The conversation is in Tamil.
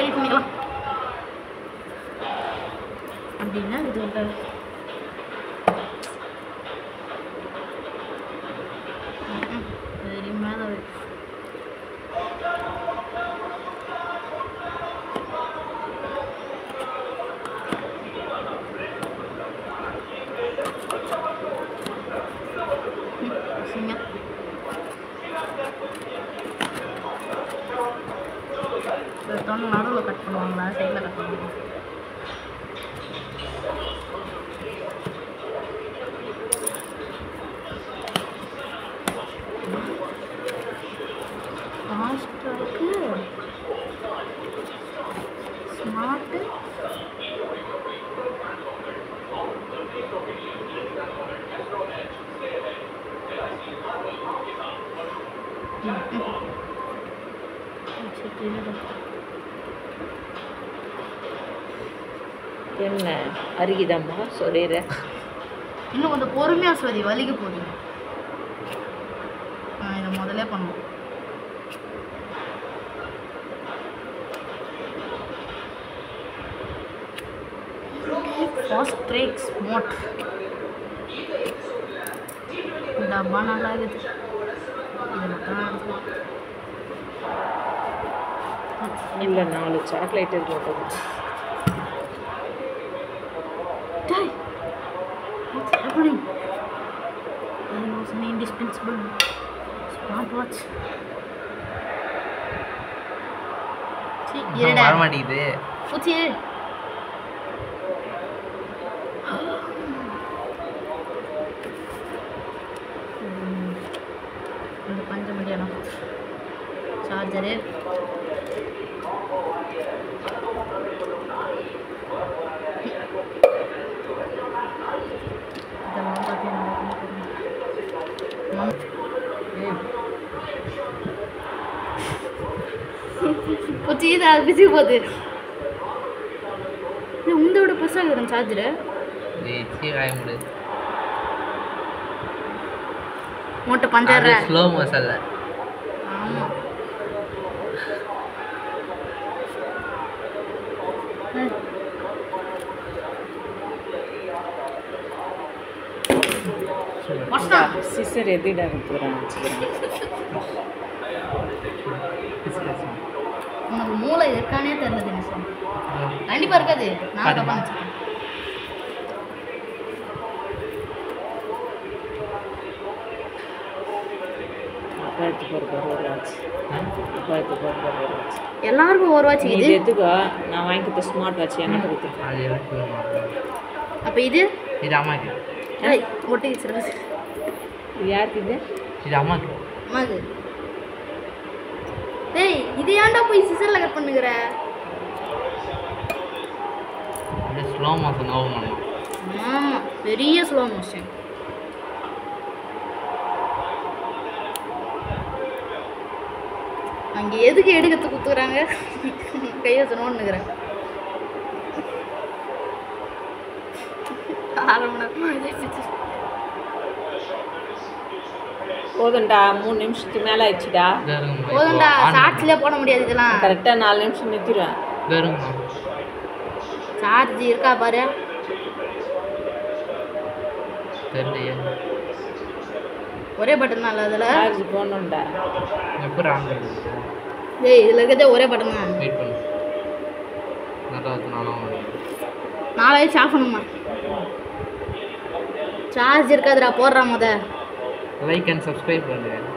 எடிட் பண்ணிக்கலாம் அப்படின்னா இது உள்ள ம்ம். சரி மேலே வை. ம், பசங்க. எடுத்தோன்னு நடுவில் கட் பண்ணுவாங்களா சைடில் கட் பண்ணுவாங்க ஃபாஸ்டாக்கு ஸ்மார்ட்டு என்ன அருகிதம்மா சொல்லிடுற இன்னும் கொஞ்சம் பொறுமையாக சரி வலிக்க போகுது ஆ இதை முதல்ல பண்ணுவோம் ஃபாஸ்ட் ட்ரேக்ஸ் மோட் டப்பா நல்லா இருக்குது இது மட்டும் தான் இருக்குது. இல்லை நாலு சாக்லேட் போட்டது Dai! What's happening? I was an indispensable smartwatch. சீ, இருடா. வர மாட்டேங்குது பூச்சி இரு. ம், இந்த பஞ்சு முடியணும் சார்ஜரு இதெல்லாம் பார்த்தீங்கன்னா பூச்சி இது அது பிசி போகுது இது உங்களோட பெருசாக இருக்கிற சார்ஜரு ஜெயிச்சு வாய முடியாது மூட்டை பஞ்சாயிரம் அது ஸ்லோ மோஷன்ல ஆமா கஷ்டம் சிஸ்டர் எதிடா இருக்கிறான் வச்சுக்கிறேன் உனக்கு மூளை இருக்கானே தெரியல தினேஷன் கண்டிப்பா இருக்காது நான் தப்பா நினச்சிருக்கேன் அப்பாயத்து போகிற ஒரு ஆச்சு அப்பாயத்து போகிற ஒரு ஆச்சு எல்லாருக்கும் ஒரு வாட்ச் நீ இது இது எதுக்கோ நான் வாங்கிக்கிட்ட ஸ்மார்ட் வாட்ச் என்கிட்ட கொடுத்து அது எனக்கு வேணும். அப்ப இது இது அம்மாக்கு ஏய், ஒட்டி வச்சிருக்கு இது யாருக்கு இது இது அம்மாக்கு அம்மாக்கு டேய் இது ஏன்டா போய் சிசர்ல கட் பண்ணுகிற இது ஸ்லோ மோஷன் ஆகும் மேடம் ஆமா பெரிய ஸ்லோ மோஷன் அங்க எதுக்கு எடுக்கத்து குத்துறாங்க கையை வச்சனோன்னுக்குறேன் அரை மணி நேரமா இதே பிச்சு. போதும்டா மூணு நிமிஷத்துக்கு மேலே ஆயிடுச்சுடா போதும்டா ஷார்ட்ஸ்லேயே போட முடியாது இதெல்லாம் கரெக்டாக நாலு நிமிஷம் நிறுத்திடுவேன் வேறுங்க சார்ஜ் இருக்கா பாரு தெரியலையே ஒரே பட்டன் தான் அதில் சார்ஜ் போடணும்டா எப்படி ஆன் பண்ணுறது டேய் இதில் இருக்கிறதே ஒரே பட்டன் தான் வெயிட் பண்ணு நல்லா இருக்கு நானும் நாலாயிரச்சு ஆஃப் பண்ணுமா சார்ஜ் இருக்காதுடா போடுறா முத லைக் அண்ட் சப்ஸ்கிரைப் பண்ணுங்க